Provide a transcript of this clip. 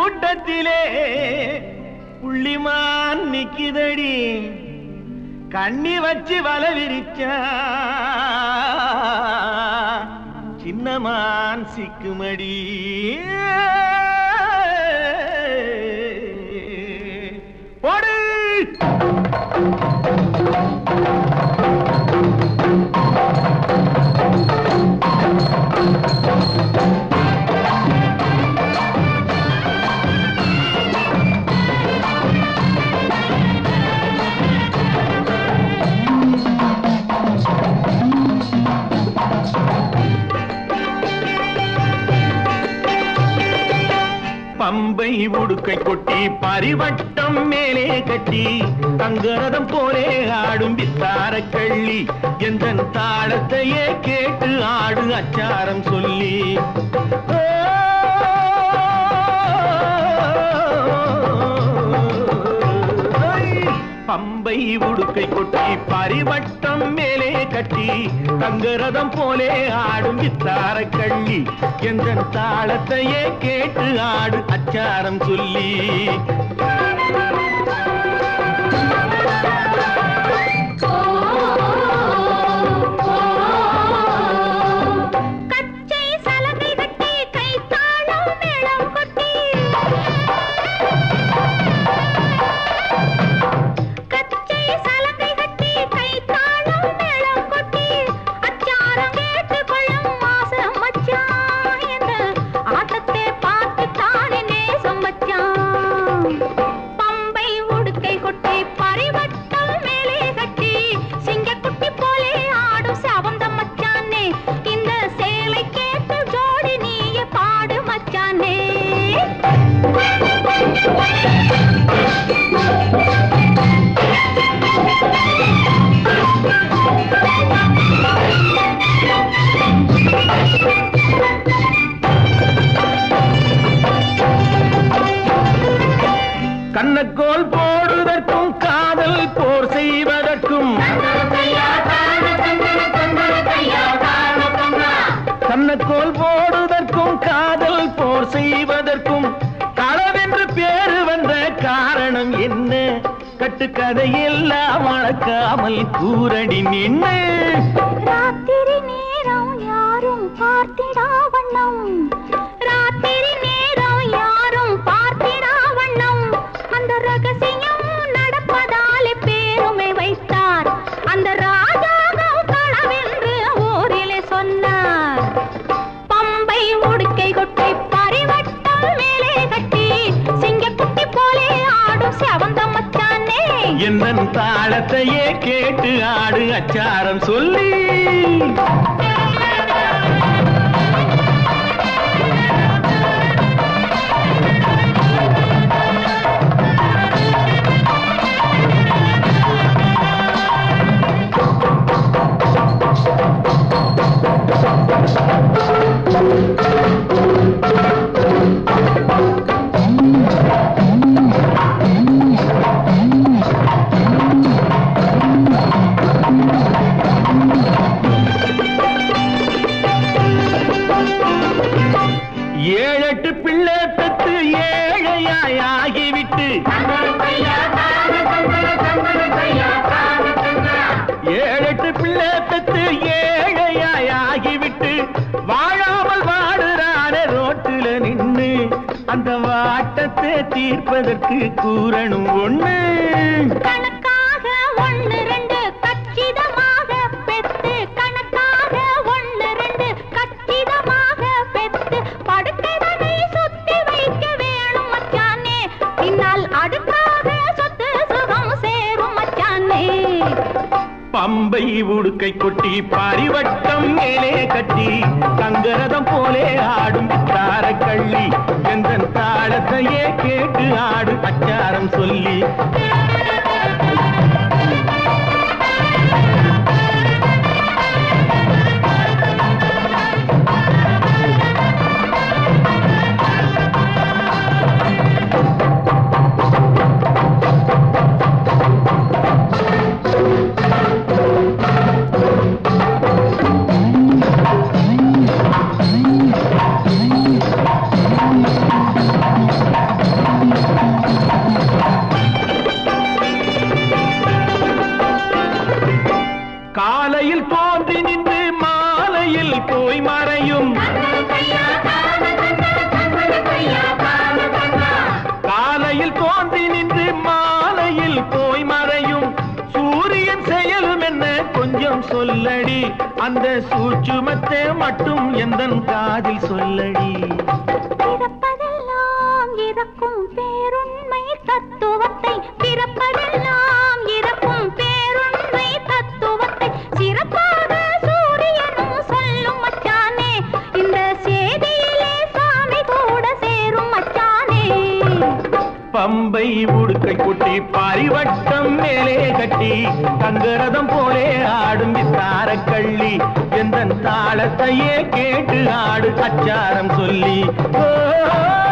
கூட்டத்திலே புள்ளிமான் நிக்குதடி கண்ணி வச்சு வல விரிச்சா சின்னமான் சிக்குமடி போடு பம்பை உடுக்கை கொட்டி பரிவட்டம் மேலே கட்டி தங்கரதம் போலே ஆடும் வித்தார கள்ளி எந்த தாளத்தையே கேட்டு ஆடு அச்சாரம் சொல்லி ஓ, ஓய், பம்பை உடுக்கை கொட்டி பரிவட்டம் மேலே கட்டி தங்கரதம் போலே ஆடும் வித்தார கள்ளி எந்த தாளத்தையே கேட்டு ஆடு அச்சாரம் சொல்லி கச்சை சலங்கை கட்டி கை தாளம் மேளம் கொட்டி கச்சை சலங்கை கட்டி கை தாளம் மேளம் கொட்டி அச்சாரம் கேட்டு கொள்ளும் மாசம் மச்சான் என்ற ஆட்டத்தை பார்த்து தானே நேசம் மச்சான் பம்பை உடுக்கை கொட்டி பரிவட்டம் மேலே கட்டி சிங்கக்குட்டி போலே ஆடும் சவந்த மச்சானே இந்த சேலை கேட்டு ஜோடி நீயே பாடு மச்சானே கண்ணக்கோல் போடுவதற்கும் காதல் போர் செய்வதற்கும் கண்ணக்கோல் போடுவதற்கும் காதல் போர் செய்வதற்கும் களவென்று பேரு வந்த காரணம் என்ன கட்டுக்கதையெல்லாம் வளர்க்காமல் கூரடி நின்று ராத்திரி நேரம் யாரும் பார்த்திடா வண்ணம் ராத்திரி நேரம் யாரும் பார்த்திடா வண்ணம் அந்த ரகசியம் நடப்பதாலே பேருமை வைத்தார் அந்த ராஜாகம் களவென்று ஊரிலே சொன்னார் பம்பை உடுக்கை கொட்டி பரிவட்டம் மேலே கட்டி சிங்கக்குட்டி போலே ஆடும் செவந்த மச்சானே எந்த தாளத்தையே கேட்டு ஆடு அச்சாரம் சொல்லி ஏழெட்டு பிள்ளை பெற்று ஏழையாய் ஆகிவிட்டு ஏழெட்டு பிள்ளை பெற்று ஏழையாய் ஆகிவிட்டு வாழாமல் வாடுறானே ரோட்டுல நின்னு அந்த வாட்டத்தை தீர்ப்பதற்கு கூறணும் ஒண்ணு கணக்காக ஒண்ணு ரெண்டு கச்சிதமாக பெத்து கணக்காக ஒண்ணு ரெண்டு கச்சிதமாக பெத்து படுக்கைதனை சுத்தி வைக்க வேணும் மச்சானே பின்னால் அடுக்காக சொத்து சுகம் சேரும் மச்சானே பம்பை உடுக்கை கொட்டி பரிவட்டம் மேலே கட்டி தங்கரதம் போலே ஆடும் தார கள்ளி எந்த தாளத்தையே கேட்டு ஆடு அச்சாரம் சொல்லி தோன்றி நின்று மாலையில் போய் மறையும் காலையில் தோன்றி நின்று மாலையில் போய் மறையும் சூரியன் செயலும் என்ன கொஞ்சம் சொல்லடி அந்த சூட்சுமத்தை மட்டும் எந்தன் காதில் சொல்லடி பிறப்பதெல்லாம் இறக்கும் பேருண்மை தத்துவத்தை பிறப்பதெல்லாம் இறக்கும் பேருண்மை தத்துவத்தை சிறப்பாக சூரியனும் சொல்லும் மச்சானே இந்த செய்தியிலே சாமி கூட சேரும் மச்சானே பம்பை உடுக்கை குட்டி பாரிவட்டம் மேலே கட்டி தங்கரதம் போலே ஆடும் வித்தார கள்ளி எந்த தாளத்தையே கேட்டு ஆடு அச்சாரம் சொல்லி ஓ